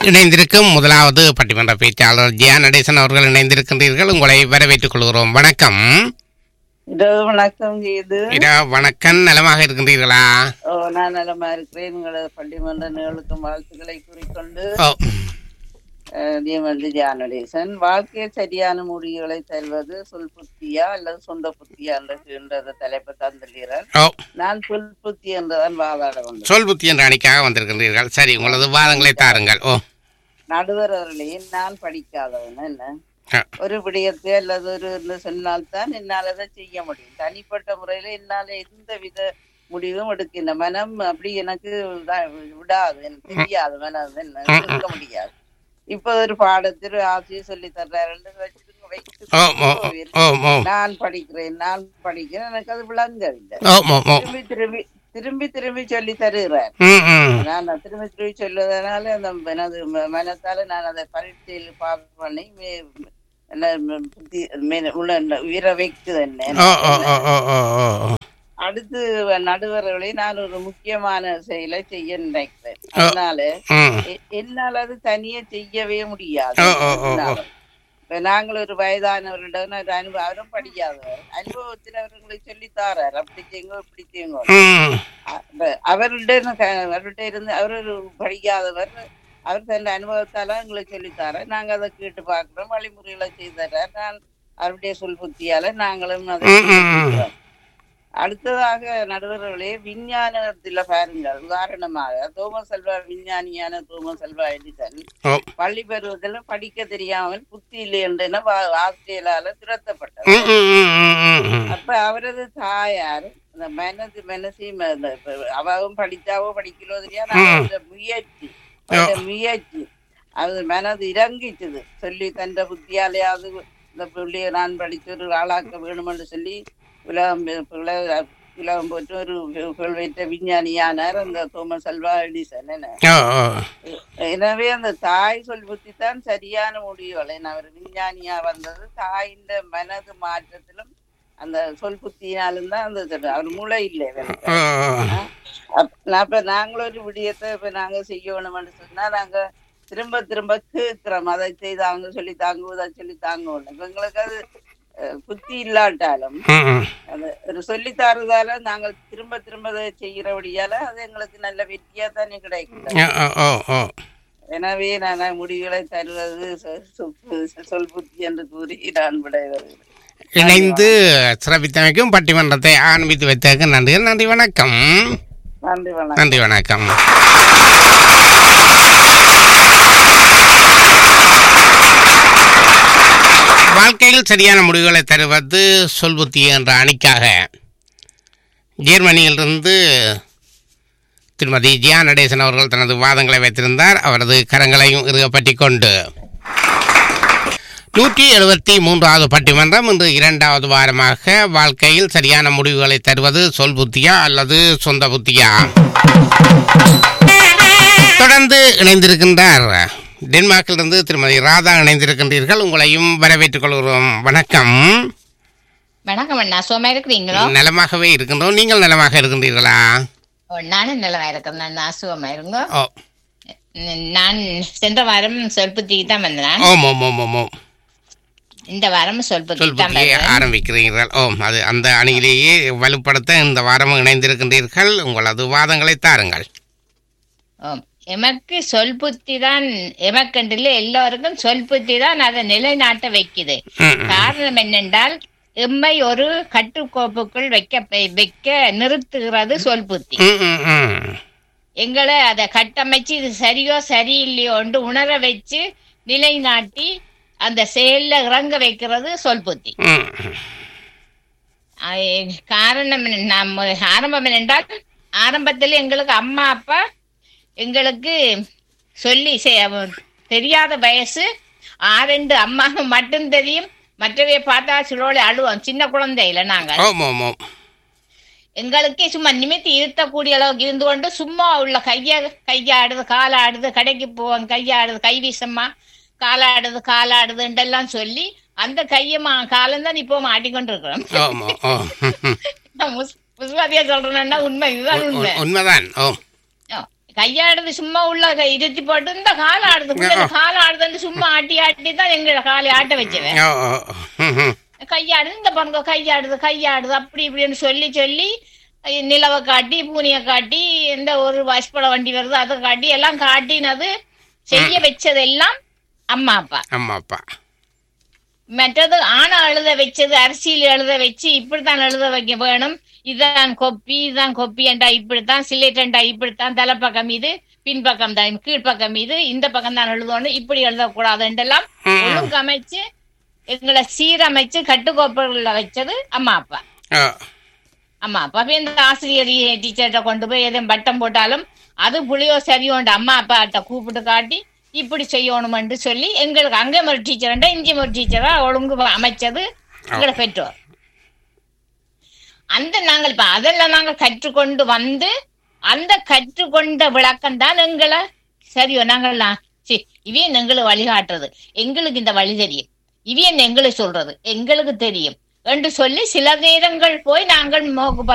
இணைந்திருக்கும் முதலாவது பட்டிமன்ற பேச்சாளர் ஜியா நடேசன் அவர்கள் இணைந்திருக்கின்றீர்கள் உங்களை வரவேற்றுக் கொள்கிறோம் வணக்கம் இரவு வணக்கம் இது இதா வணக்கம் நலமாக இருக்கின்றீர்களா ஓ நான் நலமா இருக்கிறேன் உங்களது பள்ளிமன்ற நிகழ்வுக்கும் வாழ்த்துக்களை கூறிக்கொண்டு ஓ நியமல்தி ஜானடேசன் வாழ்க்கையில் சரியான முடிவுகளை தருவது சொல் புத்தியா அல்லது சொந்த புத்தியா என்ற தலைப்பை தந்துள்ளீர்கள் ஓ நான் சொல் புத்தி என்றுதான் வாதாட கொண்டேன் சொல் புத்தி என்ற அணிக்காக வந்திருக்கின்றீர்கள் சரி உங்களது வாதங்களை தாருங்கள் ஓ நடுவர் அவர்களே நான் படிக்காதவன் என்ன ஆ. ஒரு விடயத்தை அல்லது ஒரு என்று சொன்னால்தான் என்னால் அதை செய்ய முடியும் தனிப்பட்ட முறையில என்னால எந்த வித முடிவும் எடுக்கின்ற மனம் அப்படி எனக்கு இதா- விடாது எனக்கு தெரியாது மனம் என்ன இருக்க முடியாது இப்ப ஒரு பாடத்தில் ஆசிரியர் சொல்லி தர்றாருன்னு வச்சுட்டு வைத்து ஓ ஓ ஓ ஓ நான் படிக்கிறேன் நான் படிக்கிறேன் எனக்கு அது விளங்கவில்லை ஓ ஓ ஓ திரும்பி திரும்பி திரும்பி திரும்பி சொல்லி தருகிறார் ம் ம் நான் அதை திரும்பி திரும்பி சொல்லுவதனால அந்த எனது ம- மனத்தால நான் அதை பரீட்சையில் பாஸ் பண்ணி மே- என்ன ம- புத்தி மே- உள்ள என்ன உயிரை வைக்குது என்ன ஓ ஓ ஓ ஓ ஓ ஓ அடுத்து நடுவர்களை நான் ஒரு முக்கியமான செயலை செய்ய நினைக்கிறேன் அதனால ம் எ- என்னால் அது தனியே செய்யவே முடியாது ஓ, ஓ, ஓ, ஓ. இப்ப நாங்கள் ஒரு வயதானவரிடம் ஒரு அனுபவம் அவரும் படிக்காதவர் அனுபவத்தில் அவர்களை சொல்லி தாரார் அப்படி செய்யுங்க இப்படி செய்யுங்க ம் அப்ப அவருடைய க- அவர்கிட்ட இருந்து அவர் ஒரு படிக்காதவர் அவர் தன் அனுபவத்தால எங்களுக்கு சொல்லித்தார நாங்க அதை கேட்டு பார்க்கிறோம் வழிமுறைகளை செய்தார் நான் அவருடைய சொல் புத்தியால நாங்களும் அதை ம், ம், ம். செய்கிறோம். அடுத்ததாக நடுவர்களே விஞ்ஞானத்துல பாருங்கள் உதாரணமாக தோமஸ் செல்வா விஞ்ஞானியான தோமஸ் செல்வா எடிசன் ஓ பள்ளி பருவத்துல படிக்க தெரியாமல் புத்தி இல்லை என்று ஆஸ்திரேலியால துரத்தப்பட்டார் ம் ம் ம் ம் ம் ம் அப்ப அவரது தாயார் அந்த மனது மனசையும் அந்த இப்ப அவவும் படிச்சாவோ படிக்கலோ தெரியாது ம். அவரோட முயற்சி அவரோட முயற்சி அது மனது இறங்கிச்சது சொல்லி தந்த புத்தியாலேயாவது இந்த பிள்ளைய நான் படிச்சு ஒரு ஆளாக்க வேணுமென்று சொல்லி உலகம் உலக உலகம் போட்டு ஒரு புகழ்பெற்ற விஞ்ஞானியானார் அந்த தோமஸ் அல்வா எடிசன் என்ன ஓ ஓ எனவே அந்த தாய் சொல் புத்தி தான் சரியான முடிவுகள் ஏன்னா அவர் விஞ்ஞானியா வந்தது தாயின் மனது மாற்றத்திலும் அந்த சொல் புத்தியினாலும் தான் அந்த இது. அவர் மூளை இல்லை இவருக்கு. ஓ ஓ அப்- அப்ப நாங்களும் ஒரு விடயத்தை இப்ப நாங்க செய்யணும்னு சொன்னா நாங்க திரும்ப திரும்ப கேட்கிறோம் அதை செய்தாங்க சொல்லி தாங்க இதை சொல்லி தாங்க இப்ப எங்களுக்கு அது அஹ், புத்தி இல்லாட்டாலும் ம் ம் அது ஒரு சொல்லி தரதால நாங்கள் திரும்ப திரும்ப அதை செய்கிறபடியால அது எங்களுக்கு நல்ல வெற்றியா தானே கிடைக்கும் ஓ ஓ ஓ எனவே நான் முடிவுகளை தருவது சொ- சொ- சொல் புத்தி என்று கூறி நான் விடை வருகிறேன் இணைந்து சிறப்பித்தமைக்கும் பட்டிமன்றத்தை ஆரம்பித்து வைத்ததற்கு நன்றி நன்றி வணக்கம் நன்றி வணக்கம் நன்றி வணக்கம் வாழ்க்கையில் சரியான முடிவுகளை தருவது சொல்புத்தி என்ற அணிக்காக ஜெர்மனியிலிருந்து திருமதி ஜியா நடேசன் அவர்கள் தனது வாதங்களை வைத்திருந்தார் அவரது கரங்களையும் இறுகப்பற்றி கொண்டு நூற்றி எழுபத்தி மூன்றாவது பட்டிமன்றம் இன்று இரண்டாவது வாரமாக வாழ்க்கையில் சரியான முடிவுகளை தருவது சொல் புத்தியா அல்லது சொந்த புத்தியா தொடர்ந்து இணைந்திருக்கின்றார் டென்மார்க்கிலிருந்து திருமதி ராதா இணைந்திருக்கின்றீர்கள் உங்களையும் வரவேற்றுக் கொள்கிறோம் வணக்கம் வணக்கம் அண்ணா சும்மா இருக்கிறீங்களோ நலமாகவே இருக்கின்றோம் நீங்கள் நலமாக இருக்கின்றீர்களா ஓ, நானும் நல்லவா இருக்கேன் நான் சுகமா இருங்க ஓ ந- நான் சென்ற வாரம் சொல்புத்திக்கு தான் வந்தேன் ஓம் ஓம் ஓம் ஓம் ஓம் இந்த வாரம் சொல்புத்திக்கு சொல் தான் புத்தியை வந்தேன் ஆரம்பிக்கிறீர்கள் ஓம் அது அந்த அணியிலேயே வலுப்படுத்த இந்த வாரம் இணைந்திருக்கின்றீர்கள் உங்களது வாதங்களை தாருங்கள் ஓ, எமக்கு சொல் புத்தி தான் எமக்கண்டில் எல்லோருக்கும் சொல் புத்தி தான் அதை நிலைநாட்ட வைக்குது ம், ம். காரணம் என்னென்றால் எம்மை ஒரு கட்டுக்கோப்புக்குள் வைக்க வைக்க நிறுத்துகிறது சொல் புத்தி ம், ம், ம். எங்களை அதை கட்டமைச்சு இது சரியோ சரியில்லையோன்னு உணர வச்சு நிலைநாட்டி அந்த செயல்ல இறங்க வைக்கிறது சொல் புத்தி ம், ம். அஹ் காரணம் என்ன- நம்ம ஆரம்பம் என்னென்றால் ஆரம்பத்தில் எங்களுக்கு அம்மா அப்பா எங்களுக்கு சொல்லி செ- தெரியாத வயசு ஆரெண்டு அம்மாவுக்கு மட்டும் தெரியும் மற்றவைய பார்த்தா சிலோட அழுவோம் சின்ன குழந்தையில நாங்கள் ஓம் ஓம் ஓம் எங்களுக்கே சும்மா நிமித்தி இருத்தக்கூடிய அளவுக்கு இருந்து கொண்டு சும்மா உள்ள கைய கையாடுது காலாடுது கடைக்கு போவோம் கையாடுது கை வீசம்மா காலாடுது காலாடுதுன்றெல்லாம் சொல்லி அந்த கையமா காலம் தான் இப்போ ஆட்டிக்கொண்டு இருக்கிறோம் ஆமா ஓ நான் முஸ்- முஸ்வாதியா சொல்றேன்னா உண்மை இதுதான் உண்மை உண்மைதான் ஓ ஆ, கையாடுறது சும்மா உள்ள கை இருத்தி போட்டு இந்த கால் ஆடுது பிள்ளைங்க கால் ஆடுதுன்னு சும்மா ஆட்டி ஆட்டி தான் எங்களை காலை ஆட்ட வச்சவன் ஓ ஓ ம், ம். கையாடுது இந்த பாருங்க கையாடுது கையாடுது அப்படி இப்படின்னு சொல்லி சொல்லி அஹ் நிலவை காட்டி பூனியை காட்டி எந்த ஒரு வயசுப்பட வண்டி வருது அதை காட்டி எல்லாம் காட்டினது செய்ய வச்சதெல்லாம் அம்மா அப்பா ஆமா அப்பா மற்றது ஆணை எழுத வச்சது அரிசியில் எழுத வச்சு இப்படித்தான் எழுத வைக்க வேணும் இதுதான் கொப்பி இதுதான் கொப்பி என்றா இப்படித்தான் சிலேட்டண்டா இப்படித்தான் தலைப்பக்கம் இது பின்பக்கம் தான் கீழ்ப்பக்கம் இது இந்த பக்கம் தான் எழுதணும் இப்படி எழுதக்கூடாதுன்றெல்லாம் ம். ஒழுங்கமைச்சு எங்களை சீரமைச்சு கட்டுக்கோப்புல வச்சது அம்மா அப்பா ஓ அம்மா அப்பா அப்ப இந்த ஆசிரியர் டீச்சர்கிட்ட கொண்டு போய் எதுவும் பட்டம் போட்டாலும் அது புளியோ சரியோண்டு அம்மா அப்பாட்ட கூப்பிட்டு காட்டி இப்படி செய்யணுமென்று சொல்லி எங்களுக்கு அங்கே ஒரு டீச்சர் இங்கே ஒரு டீச்சரா ஒழுங்கு அமைச்சது எங்களை பெற்றோர் அந்த நாங்கள் இப்ப அதெல்லாம் நாங்கள் கற்றுக்கொண்டு வந்து அந்த கற்றுக்கொண்ட விளக்கம் தான் எங்களை சரியோ நாங்கள் சரி இவையன் எங்களுக்கு வழிகாட்டுறது எங்களுக்கு இந்த வழி தெரியும் இவையன் எங்களுக்கு சொல்றது எங்களுக்கு தெரியும் என்று சொல்லி சில நேரங்கள் போய் நாங்கள் மோக்கு